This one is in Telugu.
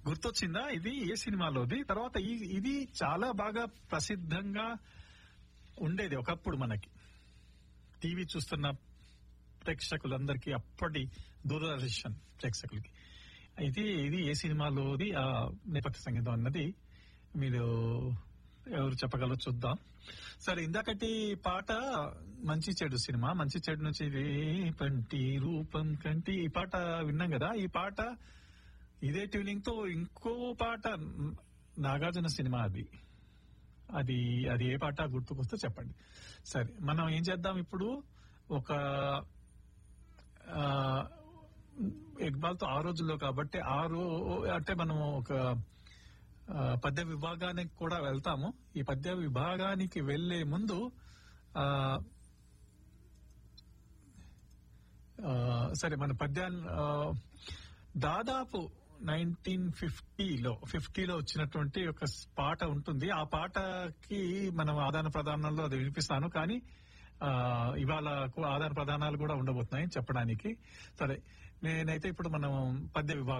గుర్తొచ్చిందా ఇది ఏ సినిమాలోది తర్వాత ఈ- ఇది చాలా బాగా ప్రసిద్ధంగా ఉండేది ఒకప్పుడు మనకి టీవీ చూస్తున్న ప్రేక్షకులందరికీ అప్పటి దూరదర్శన్ ప్రేక్షకులకి అయితే ఇది ఏ సినిమాలోది ఆ నేపథ్య సంగీతం అన్నది మీరు ఎవరు చెప్పగలరో చూద్దాం సరే ఇందాకటి పాట మంచి చెడు సినిమా మంచి చెడు నుంచి పంటి రూపం కంటి ఈ పాట విన్నాం కదా ఈ పాట ఇదే ట్యూనింగ్ తో ఇంకో పాట నాగార్జున సినిమా అది అది అది ఏ పాట గుర్తుకొస్తే చెప్పండి సరే మనం ఏం చేద్దాం ఇప్పుడు ఒక ఆ, ఇక్బాల్ తో ఆ రోజుల్లో కాబట్టి ఆ రో అంటే మనం ఒక ఆ, పద్య విభాగానికి కూడా వెళ్తాము ఈ పద్య విభాగానికి వెళ్లే ముందు ఆ ఆ, సరే మన పద్యాన్ని ఆ, దాదాపు నైన్టీన్ ఫిఫ్టీలో ఫిఫ్టీలో వచ్చినటువంటి ఒక పాట ఉంటుంది ఆ పాటకి మనం ఆదాన ప్రదానంలో అది వినిపిస్తాను కానీ ఆ, ఇవాళ కు- ఆదాన ప్రదానాలు కూడా ఉండబోతున్నాయి చెప్పడానికి సరే నేనైతే ఇప్పుడు మనం పద్య విభాగం